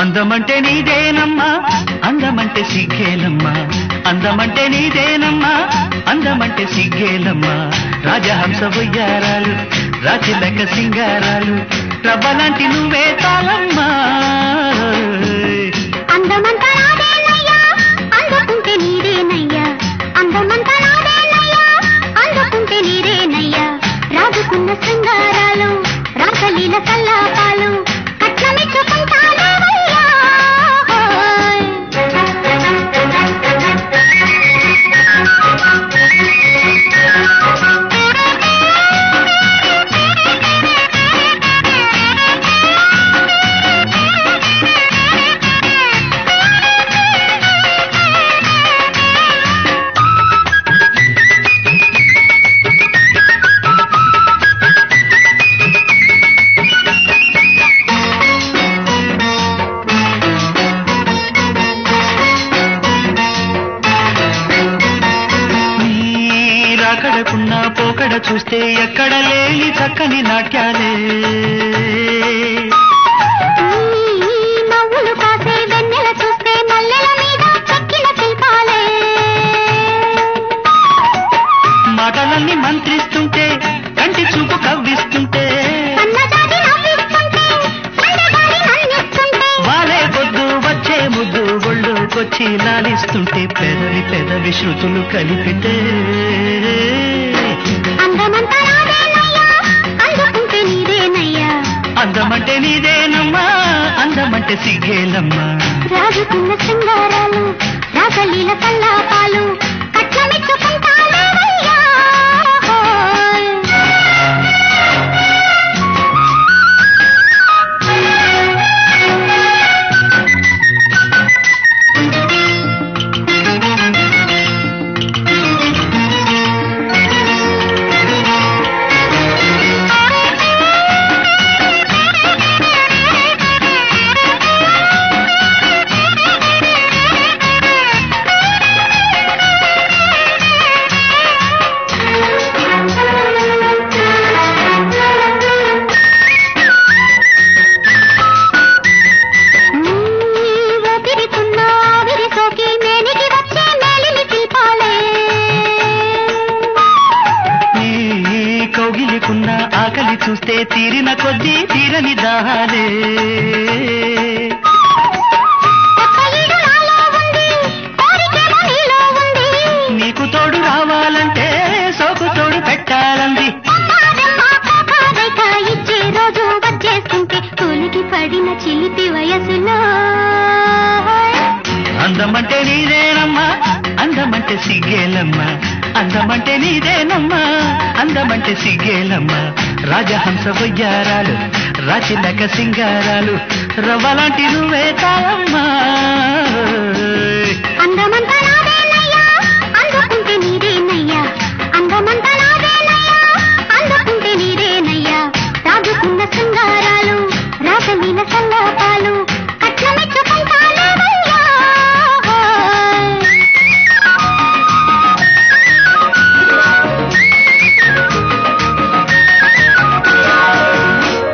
అందమంటే నీదేనమ్మా అందమంటే సిగ్గేలమ్మా అందమంటే నీదేనమ్మా అందమంటే సిగ్గేలమ్మా రాజహంస ఉయ్యారాలు రాచిలక సింగారాలు రవ్వలాంటి నువ్వే తాళమ్మా అందమంతా నాదేనయ్యా అందుకుంటే నీదేనయ్యా అందమంతా నాదేనయ్యా అందుకుంటే నీదేనయ్యా రాజుకున్న శృంగారాలు రాసలీల కల్లాపాలు కట్నమిచ్చుకుంటానవయ్యా నీ రాకడకున్న పోకడ చూస్తే ఎక్కడ లేని చక్కని నాట్యాలే ఈ నవ్వులు కాసే వెన్నెల చూస్తే మల్లెల మీద చెక్కిన శిల్పాలే మాటలన్నీ మంత్రిస్తుంటే కంటి చూపు కవ్విస్తుంటే సన్నజాజి నవ్విస్తుంటే సందగాలి నన్నిస్తుంటే వాలే పొద్దు వచ్చే ముద్దు ఒళ్ళుకొచ్చి లాలిస్తుంటే పెదవి పెదవి శృతులు కలిపితే అందమంతా నాదేనయ్యా అందుకుంటే నీదేనయ్యా అందమంటే నీదేనమ్మా అందమంటే సిగ్గేలమ్మా రాజుకున్న శృంగారాలు రాసలీల కల్లాపాలు కట్నమిచ్చుకుంటానవయ్యా నీ ఊపిరితున్న ఆవిరి సోకి మేనికి వచ్చే మేలిమి శిల్పాలే నీ కౌగిలికున్న ఆకలి చూస్తే తీరిన కొద్దీ తీరని దాహాలే ఒక్కయిడు నాలో ఉంది కోరికేమో నీలో ఉంది నీకు తోడు రావాలంటే సోకు తోడు పెట్టాలంది అమ్మారమ్మ పాపారైక ఇచ్చే రోజు వచ్చేస్తుంటే తొలికి పడిన చిలిపి వయసులో అందమంటే నీదేనమ్మా అందమంటే సిగ్గేలమ్మా అందమంటే నీదేనమ్మా అందమంటే సిగ్గేలమ్మా రాజహంస వయ్యారాలు రాచిలక సింగారాలు రవ్వలాంటి నువ్వే తాళమ్మా